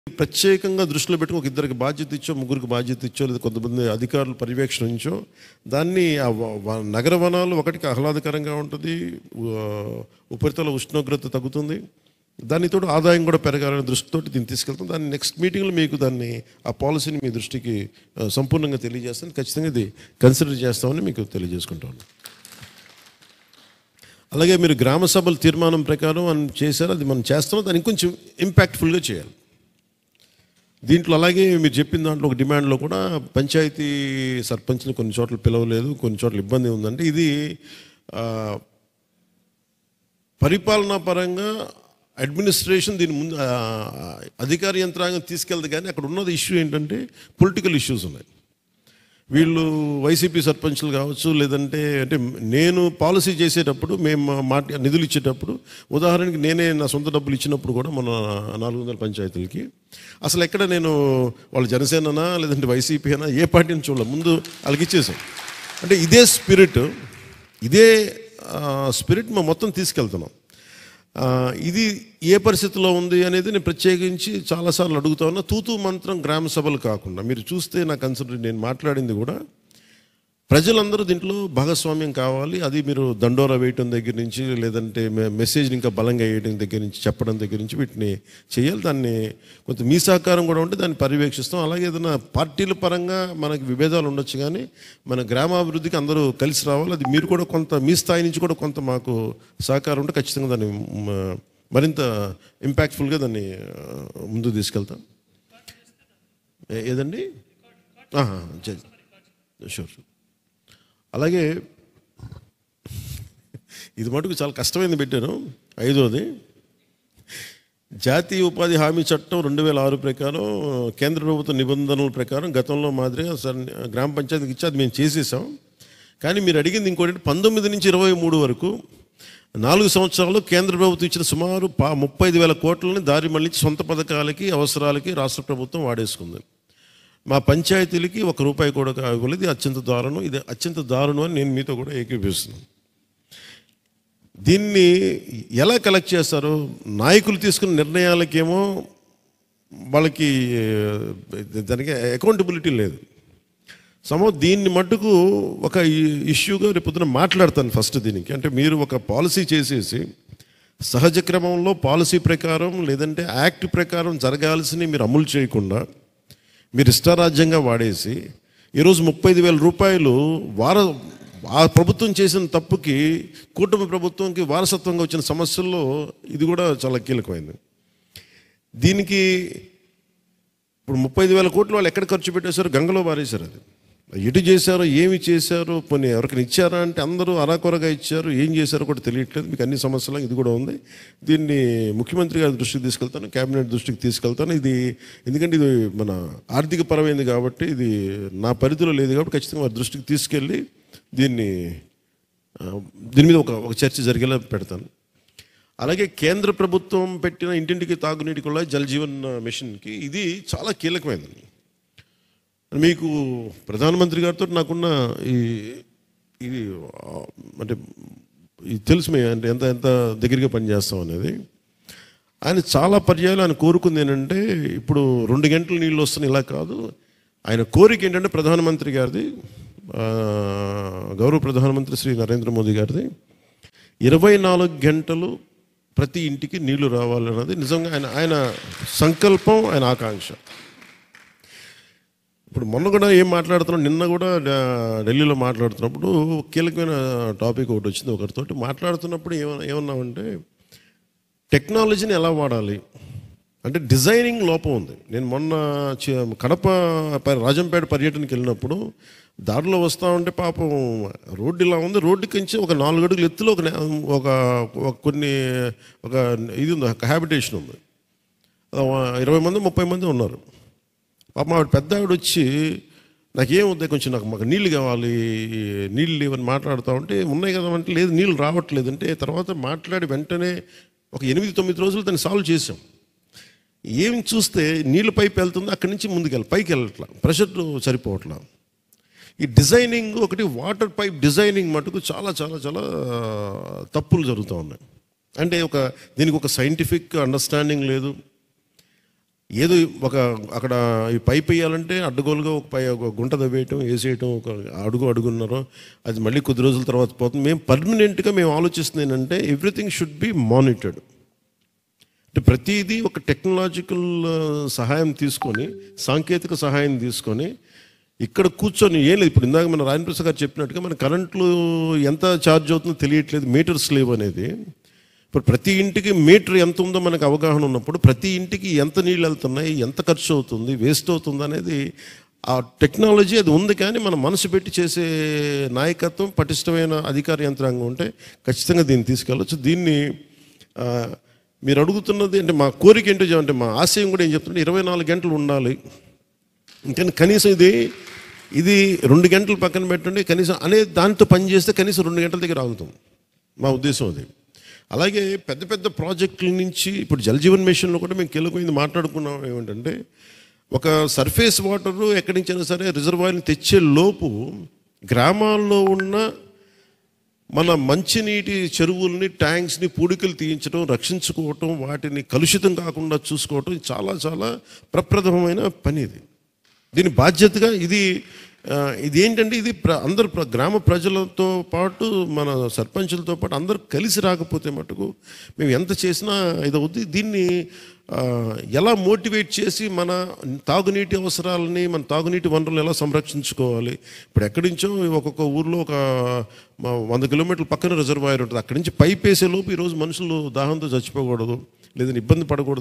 ప్రత్యేకంగా దృష్టిలో పెట్టుకుని ఒక ఇద్దరికి బాధ్యత ఇచ్చో ముగ్గురికి బాధ్యత ఇచ్చో లేదా కొంతమంది అధికారులు పర్యవేక్షణ ఉంచో దాన్ని ఆ వ- వ- నగర వనాలు ఒకటికి ఆహ్లాదకరంగా ఉంటుంది ఉ- ఉపరితల ఉష్ణోగ్రత తగ్గుతుంది దానితో ఆదాయం కూడా పెరగాలనే దృష్టితో దీన్ని తీసుకెళ్తాం దాన్ని నెక్స్ట్ మీటింగ్లో మీకు దాన్ని ఆ పాలసీని మీ దృష్టికి ఆ, సంపూర్ణంగా తెలియజేస్తాను ఖచ్చితంగా ఇది కన్సిడర్ చేస్తామని మీకు తెలియజేసుకుంటాను అలాగే మీరు గ్రామ సభల తీర్మానం ప్రకారం మనం చేశారు అది మనం చేస్తాం దాన్ని ఇంకొంచెం ఇంపాక్ట్ఫుల్గా చేయాలి దీంట్లో అలాగే మీరు చెప్పిన దాంట్లో ఒక డిమాండ్లో కూడా పంచాయతీ సర్పంచ్ని కొన్ని చోట్ల పిలవలేదు కొన్ని చోట్ల ఇబ్బంది ఉందంటే ఇది ఆ, పరిపాలనా పరంగా అడ్మినిస్ట్రేషన్ దీని ముందు ఆ, అధికార యంత్రాంగం తీసుకెళ్దు కానీ అక్కడ ఉన్నది ఇష్యూ ఏంటంటే పొలిటికల్ ఇష్యూస్ ఉన్నాయి వీళ్ళు వైసీపీ సర్పంచ్లు కావచ్చు లేదంటే అంటే నేను పాలసీ చేసేటప్పుడు మేము మాట నిధులు ఇచ్చేటప్పుడు ఉదాహరణకి నేనే నా సొంత డబ్బులు ఇచ్చినప్పుడు కూడా మన నాలుగు వందల పంచాయతీలకి అసలు ఎక్కడ నేను వాళ్ళు జనసేననా లేదంటే వైసీపీ అయినా ఏ పార్టీని చూడాలి ముందు వాళ్ళకి ఇచ్చేసాం అంటే ఇదే స్పిరిట్ ఇదే స్పిరిట్ మేము మొత్తం తీసుకెళ్తున్నాం ఆ, ఇది ఏ పరిస్థితిలో ఉంది అనేది నేను ప్రత్యేకించి చాలాసార్లు అడుగుతా ఉన్నా తూతూ మంత్రం గ్రామ సభలు కాకుండా మీరు చూస్తే నాకు కన్సిడర్ నేను మాట్లాడింది కూడా ప్రజలందరూ దీంట్లో భాగస్వామ్యం కావాలి అది మీరు దండోరా వేయటం దగ్గర నుంచి లేదంటే మె- మెసేజ్ని ఇంకా బలంగా వేయడం దగ్గర నుంచి చెప్పడం దగ్గర నుంచి వీటిని చేయాలి దాన్ని కొంత మీ సహకారం కూడా ఉంటే దాన్ని పర్యవేక్షిస్తాం అలాగే ఏదైనా పార్టీల పరంగా మనకి విభేదాలు ఉండొచ్చు కానీ మన గ్రామాభివృద్ధికి అందరూ కలిసి రావాలి అది మీరు కూడా కొంత మీ స్థాయి నుంచి కూడా కొంత మాకు సహకారం ఉంటే ఖచ్చితంగా దాన్ని మ- మరింత ఇంపాక్ట్ఫుల్గా దాన్ని ఆ, ముందుకు తీసుకెళ్తాం ఏ- ఏదండి షూర్ అలాగే ఇది మటుకు చాలా కష్టమైంది పెట్టాను ఐదోది జాతీయ ఉపాధి హామీ చట్టం రెండు వేల ఆరు ప్రకారం కేంద్ర ప్రభుత్వ నిబంధనల ప్రకారం గతంలో మాదిరిగా సర్- గ్రామ పంచాయతీకి ఇచ్చి అది మేము చేసేసాం కానీ మీరు అడిగింది ఇంకోటి పంతొమ్మిది నుంచి ఇరవై మూడు వరకు నాలుగు సంవత్సరాలు కేంద్ర ప్రభుత్వం ఇచ్చిన సుమారు పా ముప్పై ఐదు వేల కోట్లని దారి మళ్ళించి సొంత పథకాలకి అవసరాలకి రాష్ట్ర ప్రభుత్వం వాడేసుకుంది మా పంచాయతీలకి ఒక రూపాయి కూడా ఇవ్వలేదు ఇది అత్యంత దారుణం ఇది అత్యంత దారుణం అని నేను మీతో కూడా ఏకీపిస్తున్నాను దీన్ని ఎలా కలెక్ట్ చేస్తారు నాయకులు తీసుకున్న నిర్ణయాలకేమో వాళ్ళకి ఏ, దానికి అకౌంటబిలిటీ లేదు సమో దీన్ని మట్టుకు ఒక ఇ- ఇష్యూగా రేపు పొద్దున మాట్లాడతాను ఫస్ట్ దీనికి అంటే మీరు ఒక పాలసీ చేసేసి సహజ క్రమంలో పాలసీ ప్రకారం లేదంటే యాక్ట్ ప్రకారం జరగాల్సినవి మీరు అమలు చేయకుండా మీరు ఇష్టారాజ్యంగా వాడేసి ఈరోజు ముప్పై ఐదు వేల రూపాయలు వార ఆ ప్రభుత్వం చేసిన తప్పుకి కూటమి ప్రభుత్వంకి వారసత్వంగా వచ్చిన సమస్యల్లో ఇది కూడా చాలా కీలకమైంది దీనికి ఇప్పుడు ముప్పై ఐదు వేల కోట్లు వాళ్ళు ఎక్కడ ఖర్చు పెట్టేశారు గంగలో పారేశారు అది ఎటు చేశారో ఏమి చేశారో కొన్ని ఎవరికైనా ఇచ్చారా అంటే అందరూ అరాకొరగా ఇచ్చారు ఏం చేశారో కూడా తెలియట్లేదు మీకు అన్ని సమస్యలు ఇది కూడా ఉంది దీన్ని ముఖ్యమంత్రి గారి దృష్టికి తీసుకెళ్తాను కేబినెట్ దృష్టికి తీసుకెళ్తాను ఇది ఎందుకంటే ఇది మన ఆర్థిక పరమైంది కాబట్టి ఇది నా పరిధిలో లేదు కాబట్టి ఖచ్చితంగా వారి దృష్టికి తీసుకెళ్ళి దీన్ని ఆ, దీని మీద ఒక ఒక చర్చ జరిగేలా పెడతాను అలాగే కేంద్ర ప్రభుత్వం పెట్టిన ఇంటింటికి తాగునీటి కూడా జల్ జీవన్ మిషన్కి ఇది చాలా కీలకమైనది మీకు ప్రధానమంత్రి గారితో నాకున్న ఈ ఇది ఆ, అంటే ఇది తెలుసు మీ అంటే ఎంత ఎంత దగ్గరగా పనిచేస్తాం అనేది ఆయన చాలా పర్యాయాలు ఆయన కోరుకుంది ఏంటంటే ఇప్పుడు రెండు గంటలు నీళ్ళు వస్తున్నాయి ఇలా కాదు ఆయన కోరిక ఏంటంటే ప్రధానమంత్రి గారిది ఆ, గౌరవ ప్రధానమంత్రి శ్రీ నరేంద్ర మోదీ గారిది ఇరవై నాలుగు గంటలు ప్రతి ఇంటికి నీళ్లు రావాలన్నది నిజంగా ఆయన ఆయన సంకల్పం ఆయన ఆకాంక్ష ఇప్పుడు మొన్న కూడా ఏం మాట్లాడుతున్నాం నిన్న కూడా డా- ఢిల్లీలో మాట్లాడుతున్నప్పుడు ఒక కీలకమైన టాపిక్ ఒకటి వచ్చింది ఒకరితోటి మాట్లాడుతున్నప్పుడు ఏమన్నా ఏమన్నామంటే టెక్నాలజీని ఎలా వాడాలి అంటే డిజైనింగ్ లోపం ఉంది నేను మొన్న చ- కడప ప- రాజంపేట పర్యటనకి వెళ్ళినప్పుడు దారిలో వస్తా ఉంటే పాపం రోడ్డు ఇలా ఉంది రోడ్డు కంచి ఒక నాలుగు అడుగులు ఎత్తులో ఒక నే- ఒక ఒక కొన్ని ఒక ఇది ఉంది ఒక హ్యాబిటేషన్ ఉంది ఆ, ఇరవై మంది ముప్పై మంది ఉన్నారు పాపం ఆవిడ పెద్ద ఆవిడ వచ్చి నాకేం వద్ద కొంచెం నాకు మాకు నీళ్ళు కావాలి నీళ్ళు లేవని మాట్లాడుతూ ఉంటే ఉన్నాయి కదా అంటే లేదు నీళ్ళు రావట్లేదు అంటే తర్వాత మాట్లాడి వెంటనే ఒక ఎనిమిది తొమ్మిది రోజులు దాన్ని సాల్వ్ చేసాం ఏం చూస్తే నీళ్ళు పైపు వెళ్తుందో అక్కడి నుంచి ముందుకెళ్ళి పైకి వెళ్ళట్లా ప్రెషర్ సరిపోవట్లా ఈ డిజైనింగ్ ఒకటి వాటర్ పైప్ డిజైనింగ్ మటుకు చాలా చాలా చాలా తప్పులు జరుగుతూ ఉన్నాయి అంటే ఒక దీనికి ఒక సైంటిఫిక్ అండర్స్టాండింగ్ లేదు ఏదో ఒక అక్కడ ఈ పైప్ వేయాలంటే అడ్డగోలుగా ఒక పై ఒక గుంట తవ్వేయటం వేసేయటం ఒక అడుగు అడుగున్నారో అది మళ్ళీ కొద్ది రోజుల తర్వాత పోతుంది మేము పర్మనెంట్గా మేము ఆలోచిస్తుంది ఏంటంటే ఎవ్రీథింగ్ షుడ్ బి మానిటర్డ్ అంటే ప్రతిదీ ఒక టెక్నాలజికల్ సహాయం తీసుకొని సాంకేతిక సహాయం తీసుకొని ఇక్కడ కూర్చొని ఏం లేదు ఇప్పుడు ఇందాక మన రాయన్ ప్రసాద్ గారు చెప్పినట్టుగా మన కరెంట్లు ఎంత ఛార్జ్ అవుతుందో తెలియట్లేదు మీటర్స్ లేవు అనేది ఇప్పుడు ప్రతి ఇంటికి మీటర్ ఎంత ఉందో మనకు అవగాహన ఉన్నప్పుడు ప్రతి ఇంటికి ఎంత నీళ్ళు వెళ్తున్నాయి ఎంత ఖర్చు అవుతుంది వేస్ట్ అవుతుంది అనేది ఆ టెక్నాలజీ అది ఉంది కానీ మనం మనసు పెట్టి చేసే నాయకత్వం పటిష్టమైన అధికార యంత్రాంగం ఉంటే ఖచ్చితంగా దీన్ని తీసుకెళ్ళచ్చు దీన్ని ఆ, మీరు అడుగుతున్నది అంటే మా కోరిక ఏంటో అంటే మా ఆశయం కూడా ఏం చెప్తుంటే ఇరవై నాలుగు గంటలు ఉండాలి ఇంకా కనీసం ఇది ఇది రెండు గంటలు పక్కన పెట్టండి కనీసం అనే దాంతో పని చేస్తే కనీసం రెండు గంటల దగ్గర ఆగుతాం మా ఉద్దేశం అది అలాగే పెద్ద పెద్ద ప్రాజెక్టుల నుంచి ఇప్పుడు జలజీవన్ మిషన్లో కూడా మేము కీలకమైంది మాట్లాడుకున్నాం ఏమిటంటే ఒక సర్ఫేస్ వాటర్ ఎక్కడి నుంచైనా సరే రిజర్వాయర్ని తెచ్చే లోపు గ్రామాల్లో ఉన్న మన మంచినీటి చెరువుల్ని ట్యాంక్స్ని పూడికలు తీయించడం రక్షించుకోవటం వాటిని కలుషితం కాకుండా చూసుకోవటం ఇది చాలా చాలా ప్రప్రథమమైన పని ఇది దీని బాధ్యతగా ఇది ఆ, ఇది ఏంటంటే ఇది ప్ర అందరు ప్ర- గ్రామ ప్రజలతో పాటు మన సర్పంచులతో పాటు అందరూ కలిసి రాకపోతే మటుకు మేము ఎంత చేసినా ఇది అవుద్ది దీన్ని ఆ, ఎలా మోటివేట్ చేసి మన తాగునీటి అవసరాలని మన తాగునీటి వనరులు ఎలా సంరక్షించుకోవాలి ఇప్పుడు ఎక్కడి నుంచో ఒక్కొక్క ఊర్లో ఒక మ- వంద కిలోమీటర్ల పక్కన రిజర్వాయర్ ఉంటుంది అక్కడి నుంచి పైప్ వేసే లోపు ఈరోజు మనుషులు దాహంతో చచ్చిపోకూడదు లేదని ఇబ్బంది పడకూడదు